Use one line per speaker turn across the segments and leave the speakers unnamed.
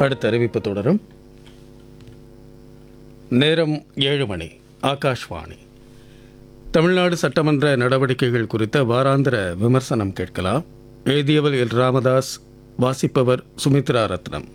அடுத்த அறிவிப்பு தொடரும் நேரம் ஏழு மணி ஆகாஷ்வாணி தமிழ்நாடு சட்டமன்ற நடவடிக்கைகள் குறித்த வாராந்திர விமர்சனம் கேட்கலாம் எழுதியவர் எல் ராமதாஸ் வாசிப்பவர் சுமித்ரா ரத்னம்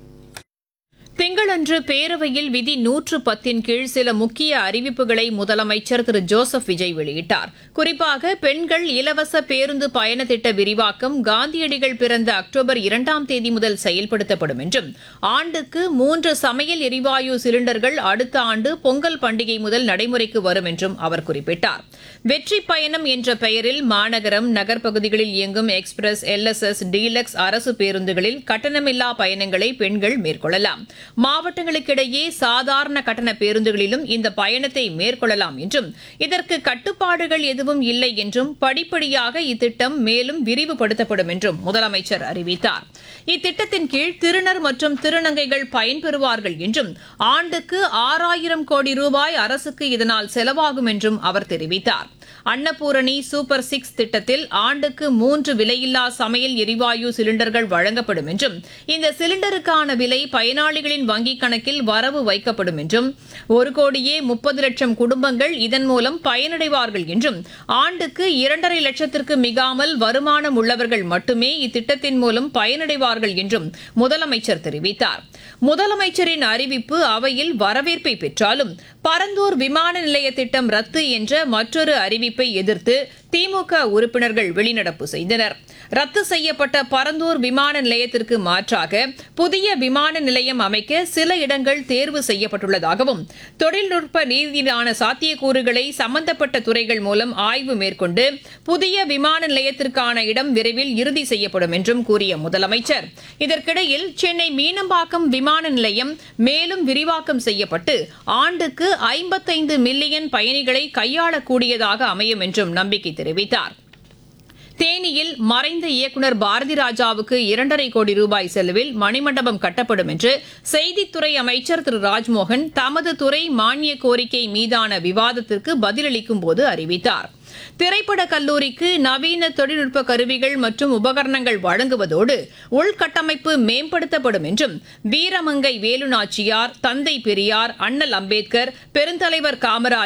திங்களன்று பேரவையில் விதி நூற்று பத்தின் கீழ் சில முக்கிய அறிவிப்புகளை முதலமைச்சர் திரு ஜோசப் விஜய் வெளியிட்டார் குறிப்பாக பெண்கள் இலவச பேருந்து பயண திட்ட விரிவாக்கம் காந்தியடிகள் பிறந்த அக்டோபர் இரண்டாம் தேதி முதல் செயல்படுத்தப்படும் என்றும் ஆண்டுக்கு மூன்று சமையல் எரிவாயு சிலிண்டர்கள் அடுத்த ஆண்டு பொங்கல் பண்டிகை முதல் நடைமுறைக்கு வரும் என்றும் அவர் குறிப்பிட்டார் வெற்றி பயணம் என்ற பெயரில் மாநகரம் நகர்ப்பகுதிகளில் இயங்கும் எக்ஸ்பிரஸ் எல்எஸ்எஸ் டீலக்ஸ் அரசு பேருந்துகளில் கட்டணமில்லா பயணங்களை பெண்கள் மேற்கொள்ளலாம் மாவட்டங்களுக்கிடையே சாதாரண கட்டண பேருந்துகளிலும் இந்த பயணத்தை மேற்கொள்ளலாம் என்றும் இதற்கு கட்டுப்பாடுகள் எதுவும் இல்லை என்றும் படிப்படியாக இத்திட்டம் மேலும் விரிவுபடுத்தப்படும் என்றும் முதலமைச்சர் அறிவித்தார் இத்திட்டத்தின் கீழ் திருநர் மற்றும் திருநங்கைகள் பயன்பெறுவார்கள் என்றும் ஆண்டுக்கு ஆறாயிரம் கோடி ரூபாய் அரசுக்கு இதனால் செலவாகும் என்றும் அவர் தெரிவித்தார் அன்னபூரணி சூப்பர் சிக்ஸ் திட்டத்தில் ஆண்டுக்கு மூன்று விலையில்லா சமையல் எரிவாயு சிலிண்டர்கள் வழங்கப்படும் என்றும் இந்த சிலிண்டருக்கான விலை பயனாளிகளின் வங்கிக் கணக்கில் வரவு வைக்கப்படும் என்றும் ஒரு கோடியே முப்பது லட்சம் குடும்பங்கள் இதன் மூலம் பயனடைவார்கள் என்றும் ஆண்டுக்கு இரண்டரை லட்சத்திற்கு மிகாமல் வருமானம் உள்ளவர்கள் மட்டுமே இத்திட்டத்தின் மூலம் பயனடைவார்கள் என்றும் முதலமைச்சர் தெரிவித்தார் முதலமைச்சரின் அறிவிப்பு அவையில் வரவேற்பை பெற்றாலும் பரந்தூர் விமான நிலைய திட்டம் ரத்து என்ற மற்றொரு அறிவிப்பை எதிர்த்து திமுக உறுப்பினர்கள் வெளிநடப்பு செய்தனர் ரத்து செய்யப்பட்ட பரந்தூர் விமான நிலையத்திற்கு மாற்றாக புதிய விமான நிலையம் அமைக்க சில இடங்கள் தேர்வு செய்யப்பட்டுள்ளதாகவும் தொழில்நுட்ப ரீதியிலான சாத்தியக்கூறுகளை சம்பந்தப்பட்ட துறைகள் மூலம் ஆய்வு மேற்கொண்டு புதிய விமான நிலையத்திற்கான இடம் விரைவில் இறுதி செய்யப்படும் என்றும் கூறிய முதலமைச்சர் இதற்கிடையில் சென்னை மீனம்பாக்கம் விமான நிலையம் மேலும் விரிவாக்கம் செய்யப்பட்டு ஆண்டுக்கு ஐம்பத்தைந்து மில்லியன் பயணிகளை கையாளக்கூடியதாக அமையும் என்றும் நம்பிக்கை தெரிவித்தார் தேனியில் மறைந்த இயக்குநர் பாரதி ராஜாவுக்கு இரண்டரை கோடி ரூபாய் செலவில் மணிமண்டபம் கட்டப்படும் என்று செய்தித்துறை அமைச்சர் திரு ராஜ்மோகன் தமது துறை மானிய கோரிக்கை மீதான விவாதத்திற்கு பதிலளிக்கும் போது அறிவித்தார் திரைப்பட கல்லூரிக்கு நவீன தொழில்நுட்ப கருவிகள் மற்றும் உபகரணங்கள் வழங்குவதோடு உள்கட்டமைப்பு மேம்படுத்தப்படும் என்றும் வீரமங்கை வேலுநாச்சியார் தந்தை பெரியார் அண்ணல் அம்பேத்கர் பெருந்தலைவர் காமராஜ்